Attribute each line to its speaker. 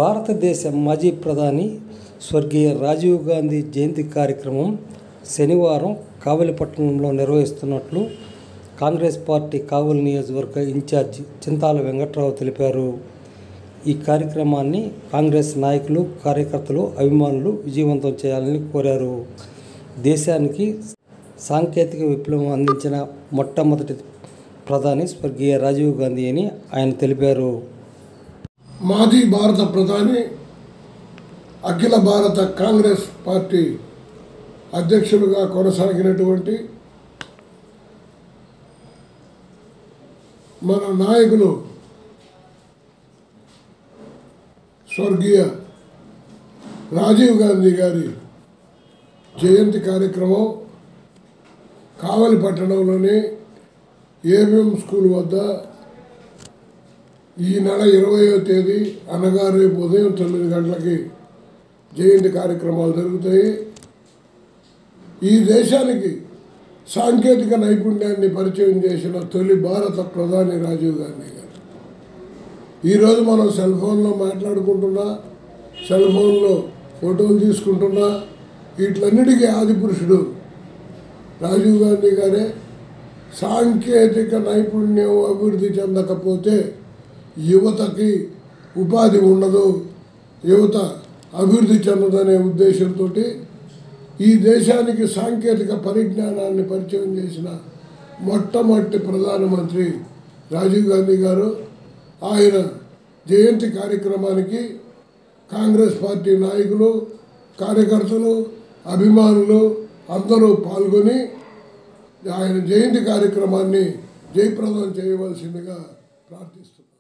Speaker 1: భారతదేశ మాజీ ప్రధాని స్వర్గీయ రాజీవ్ గాంధీ జయంతి కార్యక్రమం శనివారం కావలిపట్టణంలో నిర్వహిస్తున్నట్లు కాంగ్రెస్ పార్టీ కావలి నియోజకవర్గ ఇన్ఛార్జి చింతాల వెంకట్రావు తెలిపారు ఈ కార్యక్రమాన్ని కాంగ్రెస్ నాయకులు కార్యకర్తలు అభిమానులు విజయవంతం చేయాలని కోరారు దేశానికి సాంకేతిక విప్లవం అందించిన మొట్టమొదటి ప్రధాని స్వర్గీయ రాజీవ్ గాంధీ అని ఆయన తెలిపారు
Speaker 2: మాజీ భారత ప్రధాని అఖిల భారత కాంగ్రెస్ పార్టీ అధ్యక్షులుగా కొనసాగినటువంటి మన నాయకులు స్వర్గీయ రాజీవ్ గాంధీ గారి జయంతి కార్యక్రమం కావలి పట్టణంలోని ఏబిఎం స్కూల్ వద్ద ఈ నెల ఇరవయో తేదీ అనగా రేపు ఉదయం తొమ్మిది గంటలకి జయంతి కార్యక్రమాలు జరుగుతాయి ఈ దేశానికి సాంకేతిక నైపుణ్యాన్ని పరిచయం చేసిన తొలి భారత ప్రధాని రాజీవ్ గాంధీ గారు ఈరోజు మనం సెల్ ఫోన్లో మాట్లాడుకుంటున్నా సెల్ ఫోన్లో ఫోటోలు తీసుకుంటున్నా వీటిలన్నిటికీ ఆదిపురుషుడు రాజీవ్ గాంధీ గారే సాంకేతిక నైపుణ్యం అభివృద్ధి చెందకపోతే యువతకి ఉపాధి ఉండదు యువత అభివృద్ధి చెందదనే ఉద్దేశంతో ఈ దేశానికి సాంకేతిక పరిజ్ఞానాన్ని పరిచయం చేసిన మొట్టమొదటి ప్రధానమంత్రి రాజీవ్ గాంధీ గారు ఆయన జయంతి కార్యక్రమానికి కాంగ్రెస్ పార్టీ నాయకులు కార్యకర్తలు అభిమానులు అందరూ పాల్గొని ఆయన జయంతి కార్యక్రమాన్ని జయప్రదం చేయవలసిందిగా ప్రార్థిస్తున్నాను